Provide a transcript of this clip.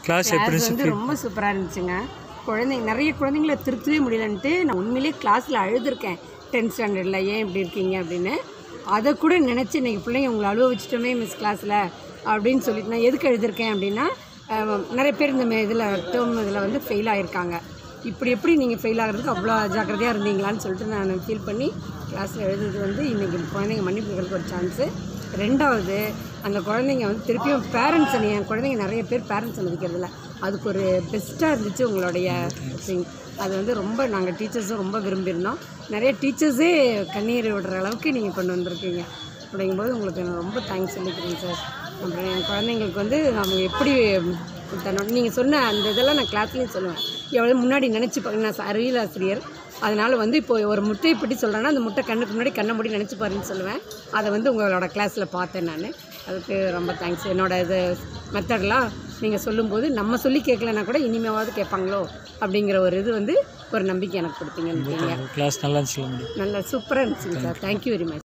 Class எப்படி class வந்து ரொம்ப சூப்பராக இருந்துச்சுங்க குழந்தைங்க நிறைய குழந்தைங்கள திருத்தவே முடியலன்ட்டு நான் உண்மையிலேயே கிளாஸில் அழுதுருக்கேன் டென்த் ஸ்டாண்டர்டில் ஏன் இப்படி இருக்கீங்க அப்படின்னு அதை கூட நினச்சி இன்னைக்கு பிள்ளைங்க உங்களை அழுவ வச்சுட்டோமே மிஸ் கிளாஸில் அப்படின்னு சொல்லிட்டு நான் எதுக்கு எழுதிருக்கேன் அப்படின்னா அஹ், நிறைய பேர் இந்த இதில் டேர்ம் இதில் வந்து ஃபெயில் ஆகிருக்காங்க இப்படி எப்படி நீங்கள் ஃபெயில் ஆகிறதுக்கு அவ்வளோ ஜாக்கிரதையாக இருந்தீங்களான்னு சொல்லிட்டு நான் ஃபீல் பண்ணி கிளாஸில் எழுதுறது வந்து இன்றைக்கி குழந்தைங்க மன்னிப்புகளுக்கு ஒரு சான்ஸு ரெண்டாவது அந்த குழந்தைங்க வந்து திருப்பியும் பேரண்ட்ஸ் என் குழந்தைங்க நிறைய பேர் பேரண்ட்ஸை மதிக்கிறதில்ல அதுக்கு ஒரு பெஸ்ட்டாக இருந்துச்சு உங்களுடைய thing. அது வந்து ரொம்ப நாங்கள் டீச்சர்ஸும் ரொம்ப விரும்பியிருந்தோம் நிறைய டீச்சர்ஸே கண்ணீர் விடுற அளவுக்கு நீங்கள் கொண்டு வந்திருக்கீங்க அப்படிங்கும்போது உங்களுக்கு நான் ரொம்ப தேங்க்ஸ் சொல்லிக்கிறேன் சார் அப்புறம் என் குழந்தைங்களுக்கு வந்து நம்ம எப்படி தன்னோட நீங்கள் சொன்ன அந்த இதெல்லாம் நான் கிளாஸ்லேயும் சொல்லுவேன் எவ்வளோ முன்னாடி நினச்சி நான் அறிவியல் ஆசிரியர் அதனால் வந்து இப்போ ஒரு முட்டையை பற்றி சொல்கிறேன்னா அந்த முட்டை கண்ணுக்கு முன்னாடி கண்ணை மூடி நினச்சி பாருன்னு சொல்லுவேன் அதை வந்து உங்களோட கிளாஸில் பார்த்தேன் நான் அதுக்கு ரொம்ப தேங்க்ஸ் என்னோட இது மெத்தட்லாம் நீங்கள் சொல்லும்போது நம்ம சொல்லி கேட்கலன்னா கூட இனிமேவாவது கேட்பாங்களோ அப்படிங்கிற ஒரு இது வந்து ஒரு நம்பிக்கை எனக்கு கொடுத்தீங்கன்னு கிளாஸ் நல்லா இருந்துச்சு நல்லா சூப்பராக இருந்துச்சுங்க சார் தேங்க்யூ வெரி மச்